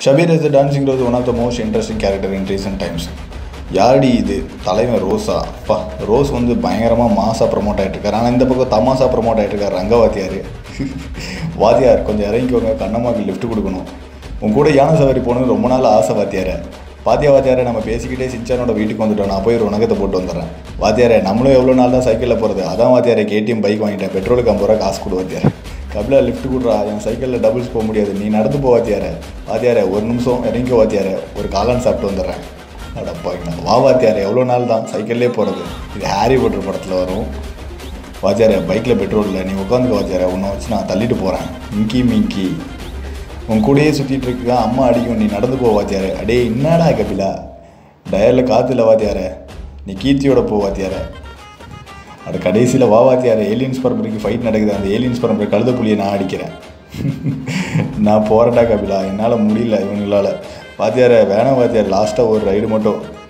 Shabir is dancing Rose one of the most interesting character in recent times யாரடி இது தலைவன் ரோஸா அப்பா ரோஸ் வந்து பயங்கரமாக மாசாக ப்ரமோட் ஆகிட்டு இருக்காரு ஆனால் இந்த பக்கம் தமாசா ப்ரமோட் ஆகிட்டு இருக்காரு ரங்க வாத்தியார் வாத்தியார் கொஞ்சம் இறங்கிக்கோங்க கண்ணம்மாக்கு லிஃப்ட் கொடுக்கணும் உன் கூட யானை சவாரி போகணுன்னு ரொம்ப நாள் ஆசை வாத்தியாரை பாத்தியா வாத்தியாரை நம்ம பேசிக்கிட்டே சின்சானோட வீட்டுக்கு வந்துட்டோம் நான் போய் ஒரு உணகத்தை போட்டு வந்துடுறேன் வாத்தியாரே நம்மளும் எவ்வளோ நாள் தான் சைக்கிளில் போகிறது அதான் வாத்தியாரே கேடிஎம் பைக் வாங்கிட்டேன் பெட்ரோலுக்கு ஐம்பது ரூபா காசு கொடு வாத்தியார் கபிலா லிஃப்ட் கொடுறா என் சைக்கிளில் டபுள்ஸ் போக முடியாது நீ நடந்து போ வாத்தியாரே வாத்தியாரே ஒரு நிமிஷம் இறங்கி வாத்தியாரே ஒரு காளான் சாப்பிட்டு வந்துடுறேன் அடப்பாங்க வா வாத்தியாரே எவ்வளோ நாள் தான் சைக்கிள்லேயே போகிறது இது ஹாரி பாட்டர் படத்தில் வரும் வாத்தியாரே பைக்கில் பெட்ரோல் இல்லை நீ உட்காந்துக்க வாத்தியாரே உன்னை வச்சு நான் தள்ளிட்டு போகிறேன் மிங்கி மிங்கி உன் கூடயே சுற்றிட்டு இருக்க அம்மா அடிக்கும் நீ நடந்து போ வாத்தியாரே அடே என்னடா கபிலா டயரில் காற்று இல்லை வாத்தியாரே நீ கீர்த்தியோட போ வாத்தியாரே அது கடைசியில் வா வாத்தியாரே ஏலியன்ஸ் பரம்பரைக்கு ஃபைட் நடக்குது அந்த ஏலியன்ஸ் பரம்பரை கழுத புலியை நான் அடிக்கிறேன் நான் போகிறேன்டா கபிலா என்னால் முடியல இவங்களால வாத்தியாரே வேணாம் வாத்தியார் லாஸ்ட்டாக ஒரு ரைடு மட்டும்